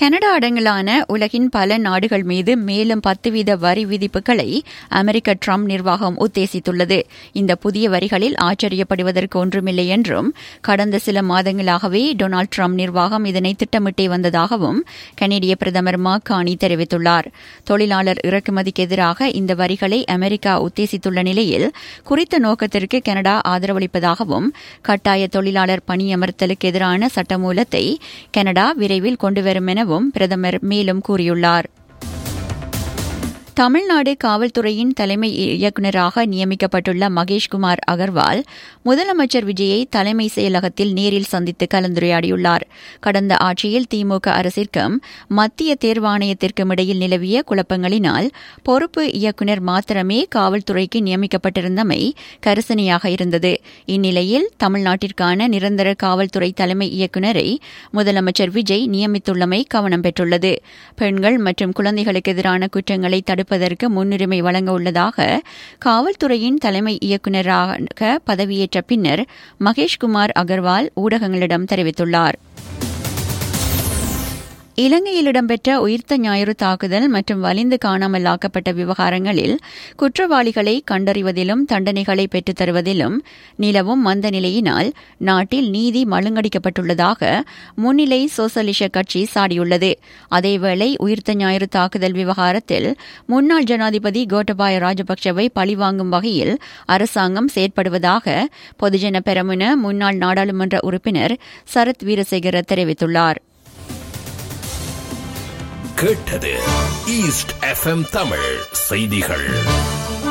Canada அடங்கலான உலகின் பல நாடுகள் மீது மேலும் பத்து வீத வரி விதிப்புகளை அமெரிக்க ட்ரம்ப் நிர்வாகம் உத்தேசித்துள்ளது இந்த புதிய வரிகளில் ஆச்சரியப்படுவதற்கு ஒன்றுமில்லை என்றும் கடந்த சில மாதங்களாகவே டொனால்டு ட்ரம்ப் நிர்வாகம் இதனை திட்டமிட்டே வந்ததாகவும் கனேடிய பிரதமர் மாக்கானி தெரிவித்துள்ளார் தொழிலாளர் இறக்குமதிக்கு எதிராக இந்த வரிகளை அமெரிக்கா உத்தேசித்துள்ள நிலையில் குறித்த நோக்கத்திற்கு கனடா ஆதரவளிப்பதாகவும் கட்டாய தொழிலாளர் பணியமர்த்தலுக்கு எதிரான சட்டமூலத்தை கனடா விரைவில் கொண்டுவரும் எனவும் பிரதமர் மேலும் கூறியுள்ளார் தமிழ்நாடு காவல்துறையின் தலைமை இயக்குநராக நியமிக்கப்பட்டுள்ள மகேஷ்குமார் அகர்வால் முதலமைச்சர் விஜயை தலைமை செயலகத்தில் நேரில் சந்தித்து கலந்துரையாடியுள்ளார் கடந்த ஆட்சியில் திமுக அரசிற்கும் மத்திய தேர்வாணையத்திற்கும் இடையில் நிலவிய குழப்பங்களினால் பொறுப்பு இயக்குநர் மாத்திரமே காவல்துறைக்கு நியமிக்கப்பட்டிருந்தமை கரிசனையாக இருந்தது இந்நிலையில் தமிழ்நாட்டிற்கான நிரந்தர காவல்துறை தலைமை இயக்குநரை முதலமைச்சர் விஜய் நியமித்துள்ளமை கவனம் பெற்றுள்ளது பெண்கள் மற்றும் குழந்தைகளுக்கு எதிரான குற்றங்களை தடுப்பதற்கு முன்னுரிமை வழங்க உள்ளதாக காவல்துறையின் தலைமை இயக்குநராக பதவியேற்ற பின்னர் மகேஷ்குமார் அகர்வால் ஊடகங்களிடம் தெரிவித்துள்ளார் இலங்கையில் இடம்பெற்ற உயிர்த்த ஞாயிறு தாக்குதல் மற்றும் வலிந்து காணாமல் ஆக்கப்பட்ட விவகாரங்களில் குற்றவாளிகளை கண்டறிவதிலும் தண்டனைகளை பெற்றுத் தருவதிலும் நிலவும் மந்த நிலையினால் நாட்டில் நீதி மழுங்கடிக்கப்பட்டுள்ளதாக முன்னிலை சோசலிச கட்சி சாடியுள்ளது அதேவேளை உயிர்த்த ஞாயிறு தாக்குதல் விவகாரத்தில் முன்னாள் ஜனாதிபதி கோட்டபாய ராஜபக்சவை பழிவாங்கும் வகையில் அரசாங்கம் செயற்படுவதாக பொதுஜன பெரமுன முன்னாள் நாடாளுமன்ற உறுப்பினர் சரத் வீரசேகர தெரிவித்துள்ளார் கேட்டது ஈஸ்ட் எஃப்எம் தமிழ் செய்திகள்